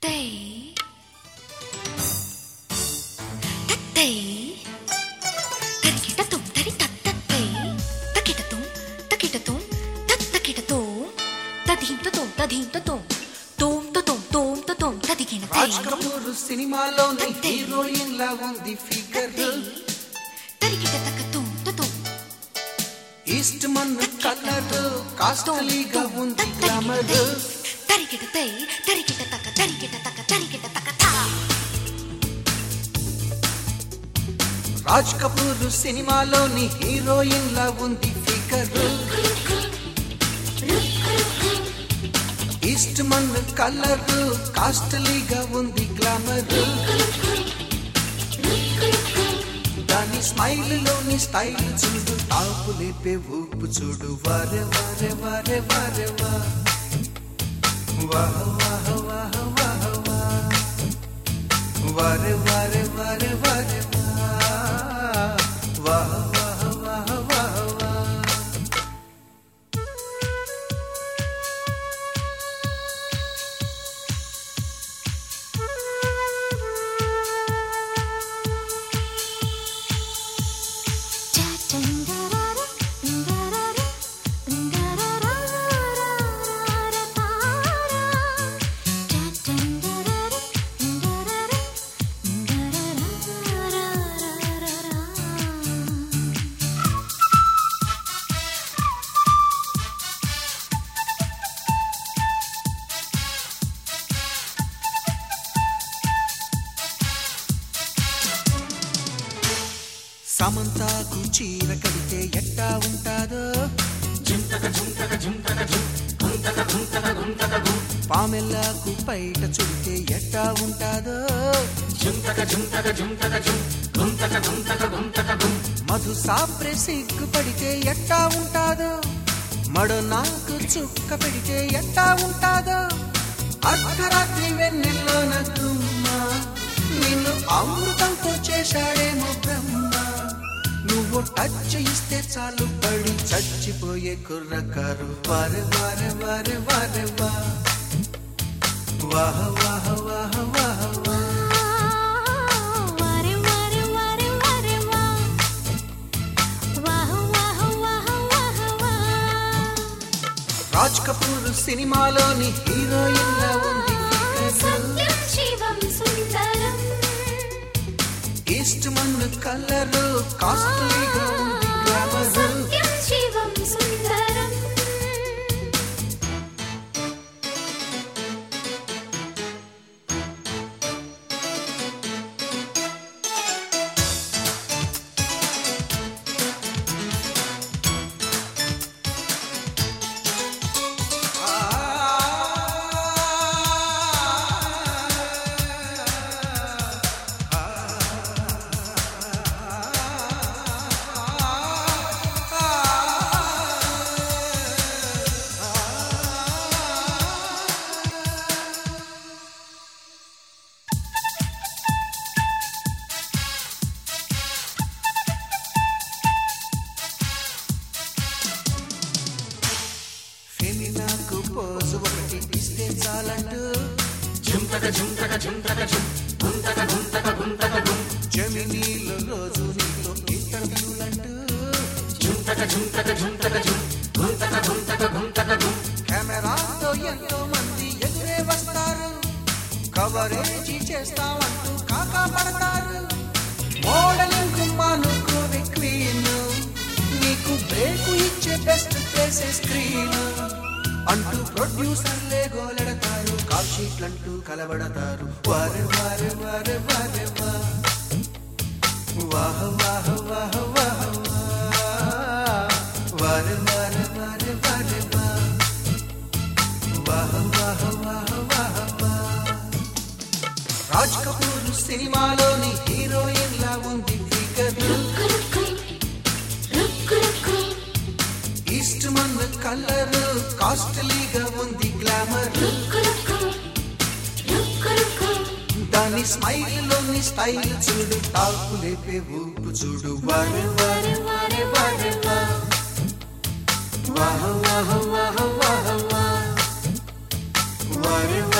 తత్తై తత్తై తరికిటతుం తరి తత్తై తకిటతుం తకిటతుం తత్తకిటతో తదింతతో తదింతతో తోం తోం తోం తోం తదిగిన రాజ్ కపూర్ సినిమాలోని హీరోయిన్ లా ఉంది ఫిగర్ తరికిట తక్క తోం తోం ఈస్ట్ మన్ కలర్ కాస్ట్లీగా ఉంది గ్లామర్ తరికిట తై తరికిట తక్క తరికిట తక్క తరికిట తక్క తా రాజ్ కపూర్ సినిమాలోని హీరోయిన్ లా ఉంది ఫిగర్ ఈస్ట్ మన్ కలర్ కాస్ట్లీగా ఉంది గ్లామర్ దాని స్మైల్ లోని స్టైల్ చూడు తాపు లేపే ఊపు చూడు వారే వారే వారే వారే వా వాహ వాహ వాహ వాహ వా వారే వారే వారే వారే వా వాహ వాహ వాహ వాహ వా సమంతాకు చీర కడితే ఎట్టా ఉంటాదో పామెల్లాకు పైట చుడితే ఎట్టా ఉంటాదో మధు సాప్రె సిగ్గు పడితే ఎట్టా ఉంటాదో మడ నాకు చుక్క పెడితే ఎట్టా ఉంటాదో అర్ధరాత్రి వెన్నెల్లో నగుమ్మ నిన్ను అమృతంతో చేశాడేమో బ్రహ్మ నువ్వు టచ్ ఇస్తే చాలు పడి చచ్చిపోయే కుర్రకారు వారే వారే వారే వారే వా వాహ వాహ వాహ వాహ వా రాజ్ కపూర్ సినిమాలోని హీరోయిన్ లా ఉంది ఈస్ట్ మన్ కలర్ కాస్ట్లీగా ఉంది గ్లామర్ ఫెమినాకు పోజు ఒకటి ఇస్తే చాలంటూ జమినీలో రోజు నీతో ఇంటర్వ్యూలంటూ కెమెరాతో ఎంతో మంది ఎదురే వస్తారు కవరేజీ చేస్తామంటూ కాకా పడతారు మోడలింగ్ మానుకోని క్వీన్ నీకు బ్రేకు ఇచ్చే బెస్ట్ ప్లేసే స్క్రీన్ అంటూ ప్రొడ్యూసర్లే గోలెడతారు కాల్ షీట్లంటూ కలబడతారు వారే వారే వారే వారే వా వాహ వాహ వాహ వాహ వా వారే వారే వారే వారే వా వాహ వాహ వాహ వాహ వా రాజ్ కపూర్ సినిమాలోని హీరోయిన్ లా ఉంది ఫిగర్ ఈస్ట్ మన్ కలర్ కాస్ట్లీగా ఉంది గ్లామర్ దాని స్మైల్ లోని స్టైల్ చూడు తాకు లేపే ఊపు చూడు వారే వారే వారే వారే వా వాహ వాహ వాహ వాహ వా వారే